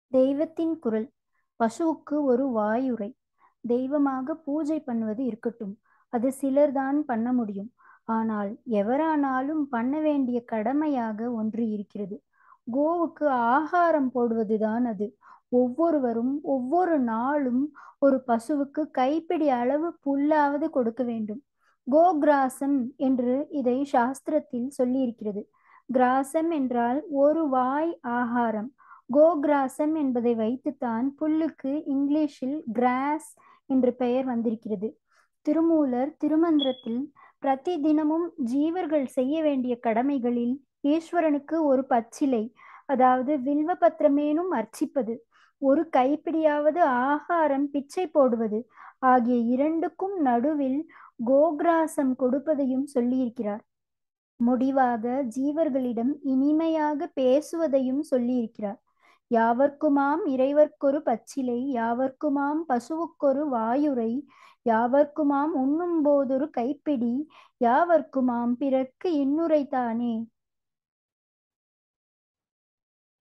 தெய்வத்தின் குரல் பசுவுக்கு ஒரு வாயுரை தெய்வமாக பூஜை பண்ணுவது இருக்கட்டும் அது சிலர்தான் பண்ண முடியும் ஆனால் எவரானாலும் பண்ண வேண்டிய கடமையாக ஒன்று இருக்கிறது கோவுக்கு ஆகாரம் போடுவதுதான் அது ஒவ்வொருவரும் ஒவ்வொரு நாளும் ஒரு பசுவுக்கு கைப்பிடி அளவு புல்லாவது கொடுக்க வேண்டும் கோகிராசம் என்று இதை சாஸ்திரத்தில் சொல்லியிருக்கிறது கிராசம் என்றால் ஒரு வாய் ஆகாரம் கோகிராசம் என்பதை வைத்துத்தான் புல்லுக்கு இங்கிலீஷில் கிராஸ் என்று பெயர் வந்திருக்கிறது திருமூலர் திருமந்திரத்தில் பிரதி தினமும் ஜீவர்கள் செய்ய வேண்டிய கடமைகளில் ஈஸ்வரனுக்கு ஒரு பச்சிலை அதாவது வில்வ பத்திரமேனும் அர்ச்சிப்பது ஒரு கைப்பிடியாவது ஆகாரம் பிச்சை போடுவது ஆகிய இரண்டுக்கும் நடுவில் கோகிராசம் கொடுப்பதையும் சொல்லியிருக்கிறார் முடிவாக ஜீவர்களிடம் இனிமையாக பேசுவதையும் சொல்லியிருக்கிறார் யாவர்க்குமாம் இறைவர்க்கொரு பச்சிலை யாவர்க்குமாம் பசுவுக்கொரு வாயுரை யாவர்க்குமாம் உண்ணும் போதொரு கைப்பிடி யாவர்க்குமாம் பிறர்க்கு இன்னுரைத்தானே